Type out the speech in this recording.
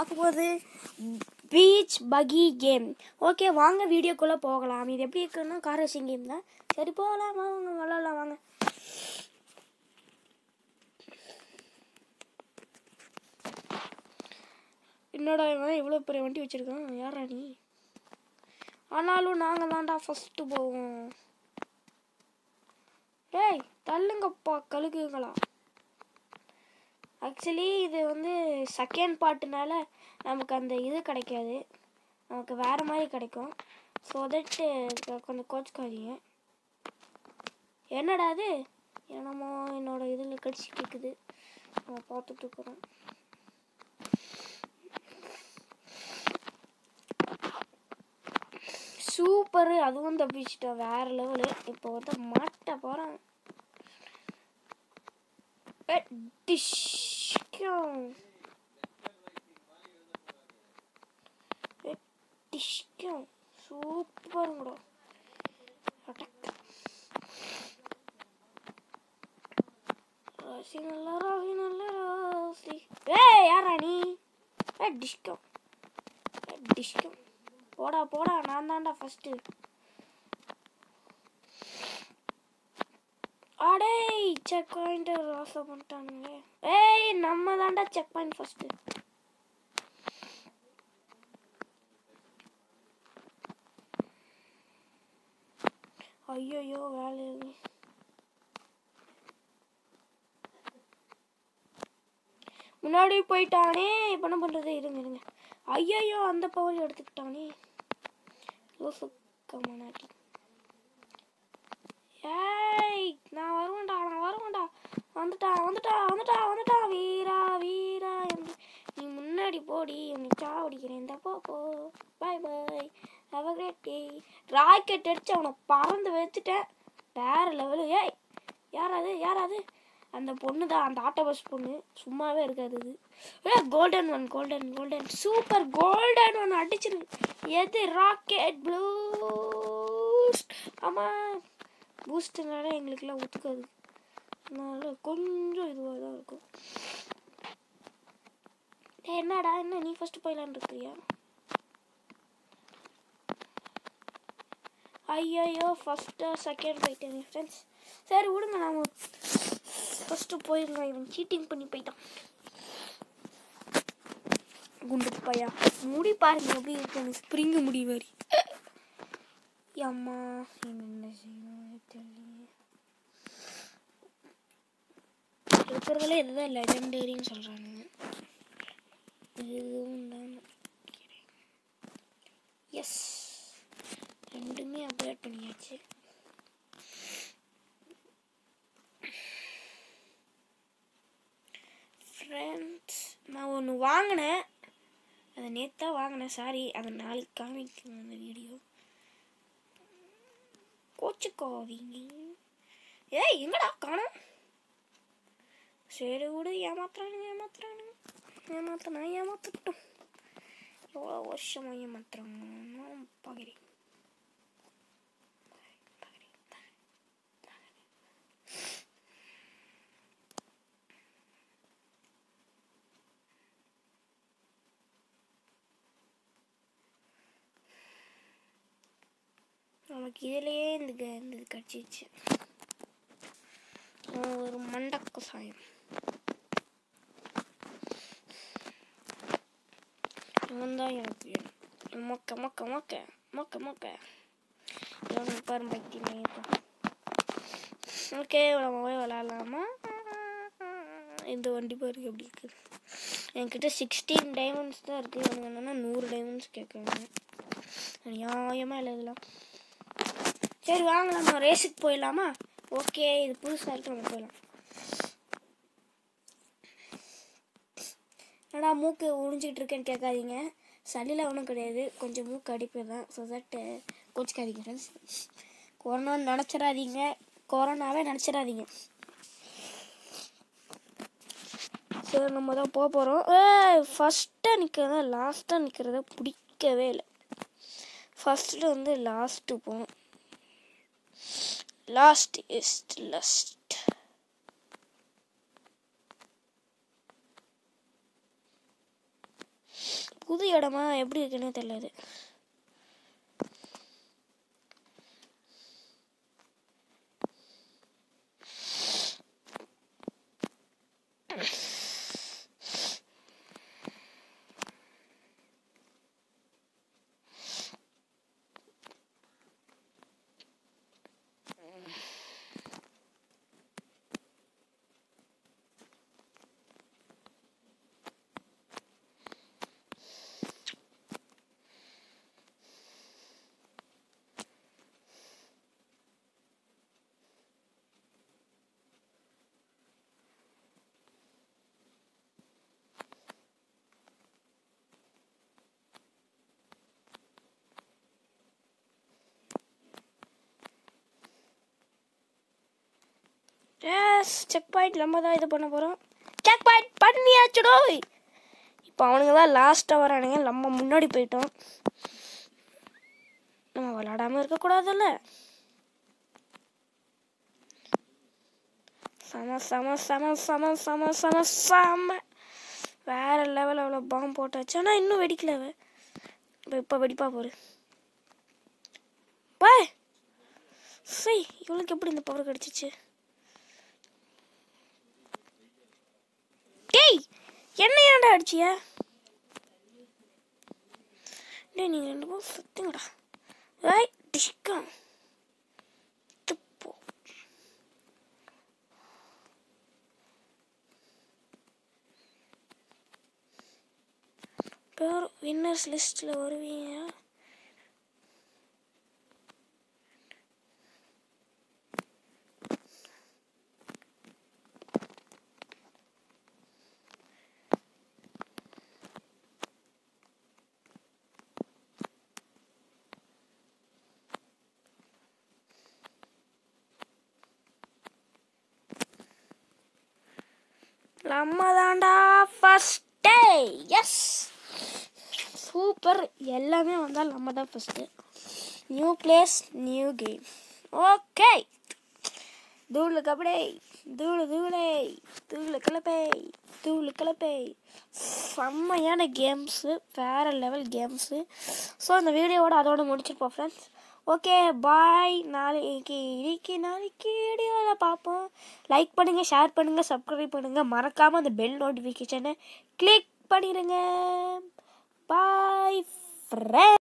பார்க்க போகுது beach பகி game okay வாங்க வீடியோக்குள்ளே போகலாம் இது எப்படி இருக்குன்னா கார் ரேசிங் கேம் தான் சரி போகலாம் வாங்க விளாட்லாம் வாங்க என்னடா இவன் இவ்வளோ பெரிய வண்டி வச்சுருக்கான் யாரா நீ ஆனாலும் நாங்கள் தான்டா ஃபஸ்ட்டு போவோம் ஏய் தள்ளுங்கப்பா கழுகுங்களா ஆக்சுவலி இது வந்து செகண்ட் பார்ட்டுனால நமக்கு அந்த இது கிடைக்காது நமக்கு வேறு மாதிரி கிடைக்கும் ஸோ தட்டு கொஞ்சம் கோச்சுக்காதீங்க என்னடா அது என்னமோ என்னோட இதில் கடிச்சிட்டு இருக்குது நான் பார்த்துட்டு இருக்கிறோம் சூப்பரு அதுவும் தப்பிச்சிட்டோம் வேற லெவலு இப்போ வந்து மாட்ட போகிறேன் டிஷ்கம் டிஷ்கம் சூப்பருங்கடா அடக் ராசி நல்லா ராசி நல்லா ராசி ஏய் யாரா நீ ஏ டிஷ்கம் ஏ டிஷ்கம் போடா போடா நான் தான்டா ஃபஸ்ட்டு அடே செக் பாயிண்ட் ராசா பண்ணிட்டானுங்களே ஏய் நம்ம தான்டா செக் பாயிண்ட் ஃபஸ்ட்டு ஐயோ வேலை முன்னாடி போயிட்டானே இப்போ என்ன பண்ணுறது இருங்க இருங்க ஐயோ அந்த பவர் எடுத்துக்கிட்டானே லூசுக்கமானாட்டி ஏய் நான் வருவேன்டா நான் வருவேன்டா வந்துட்டா வந்துட்டா வந்துட்டா வந்துட்டா வீரா வீரா என்று நீ முன்னாடி போடி உன்னை சாவடிக்கிறேன் இந்த போ போ bye bye have a great day rocket அடிச்சு அவனை பறந்து வச்சுட்டேன் வேற லெவலு ஏய் யாராது யாராது அந்த பொண்ணு தான் அந்த ஆட்டோ பஸ் பொண்ணு சும்மாவே இருக்காது இது a golden one golden golden super golden one அடிச்சிரு எது ராக்கெட் ப்ளூஸ்ட் ஆமாம் பூஸ்ட்னால எங்களுக்கெல்லாம் ஒத்துக்காது அதனால கொஞ்சம் இதுவாக தான் இருக்கும் டேய், என்னடா என்ன நீ ஃபர்ஸ்ட் போயிடலான்னு இருக்கிறியா ஐயோ ஃபஸ்ட்டு செகண்ட் போயிட்டேன் ஃப்ரெண்ட்ஸ் சரி விடுங்க நான் ஃபஸ்ட்டு போயிருங்க இவன் சீட்டிங் பண்ணி போயிட்டான் குண்டு பையா முடி பாருங்க எப்படி இருக்கு ஸ்ப்ரிங்கு முடி மாதிரி அம்மா என்ன செய்யணும் தெரியலையே இருக்கிறதுல இதுதான் லெஜண்டரின்னு சொல்கிறானுங்க இதுவும் தான் எஸ் ரெண்டுமே அப்டேட் பண்ணியாச்சு ஃப்ரெண்ட்ஸ் நான் ஒன்று வாங்கினேன் அதை நேற்று தான் வாங்கினேன் சாரி அதை நாளைக்கு காமிக்கணும் அந்த வீடியோ கோச்சுக்கோவீங்க ஏய் எங்கடா காணோம் சரி விடு ஏமாத்துறானுங்க ஏமாத்துறானுங்க ஏமாத்தினா ஏமாத்தட்டும் எவ்வளோ வருஷமாக ஏமாத்துறாங்க பார்க்குறேன் நமக்கு இதுலயே இந்த க- இந்த இது கிடச்சிச்சு ஒரு மண்டக்கு சாயம் இவன் தான் எனக்கு வேணும் மொக்க மொக்க மொக்க மொக்க மொக்க இவன் பாரு பைத்தியமே ஓகே நம்ம போய் விளாட்லாமா இந்த வண்டி பாருங்க எப்படி இருக்குது என்கிட்ட சிக்ஸ்டீன் டைமண்ட்ஸ் தான் இருக்குது இவனுங்க என்னன்னா நூறு டைமண்ட்ஸ் கேட்குறாங்க நியாயமாக இல்லை இதெல்லாம் சரி வாங்க நம்ம ரேஸுக்கு போயிடலாமா ஓகே இது புதுசாக இருக்கு நம்ம போயிடலாம் என்னடா மூக்கு உறிஞ்சிக்கிட்டு இருக்கேன்னு கேட்காதீங்க சளியில் ஒன்றும் கிடையாது கொஞ்சம் மூக்கு அடிப்பு தான் ஸோ தட் கோச்சிக்காதீங்க ஃப்ரெண்ட்ஸ் கொரோனான்னு நினச்சிடாதீங்க கொரோனாவே நினச்சிடாதீங்க சரி நம்ம தான் போக போகிறோம் ஏ ஃபஸ்ட்டாக நிற்கிறத லாஸ்ட்டாக நிற்கிறத பிடிக்கவே இல்லை ஃபஸ்ட்டில் வந்து லாஸ்ட்டு போகணும் லாஸ்ட் இஸ் லஸ்ட் புது இடமா எப்படி இருக்குன்னே தெரியல இது எஸ் செக் பாயிண்ட் நம்ம தான் இது பண்ண போகிறோம் செக் பாயிண்ட் பண்ணியாச்சுடோ இப்போ அவனுங்க தான் லாஸ்ட்டாக வரானுங்க நம்ம முன்னாடி போயிட்டோம் நம்ம விளாடாமல் இருக்கக்கூடாதுல்ல சம சம சம சம சம சம சம வேற லெவல் அவ்வளோ பாம்பு போட்டாச்சு ஆனால் இன்னும் வெடிக்கல அவ இப்போ இப்போ வெடிப்பா போரு பாய் சரி இவளுக்கு எப்படி இந்த பவர் கிடச்சிச்சு டேய் என்ன ஏன்டா அடிச்சிய டேய் நீங்க ரெண்டு பேரும் சுத்துங்கடா ஏய் டிஷ்கா துப்போ பேர் வின்னர்ஸ் லிஸ்ட்டில் வருவீங்க நம்ம தாண்டா ஃபஸ்ட்டே எஸ் சூப்பர் எல்லாமே வந்தால் நம்ம தான் first new place new game okay தூளு கபடே தூளு தூளே தூளு கலப்பை தூளு கலப்பை செம்மையான கேம்ஸு வேறு லெவல் கேம்ஸு ஸோ இந்த வீடியோவோட அதோட முடிச்சிருப்போம் ஃப்ரெண்ட்ஸ் ஓகே பாய் நாளைக்கு இன்னைக்கு நாளைக்கு வீடியோவில் பார்ப்போம் லைக் பண்ணுங்கள் ஷேர் பண்ணுங்கள் சப்ஸ்கிரைப் பண்ணுங்கள் மறக்காமல் அந்த பெல் நோட்டிஃபிகேஷனை கிளிக் பண்ணிடுங்க பாய் ஃப்ரெண்ட்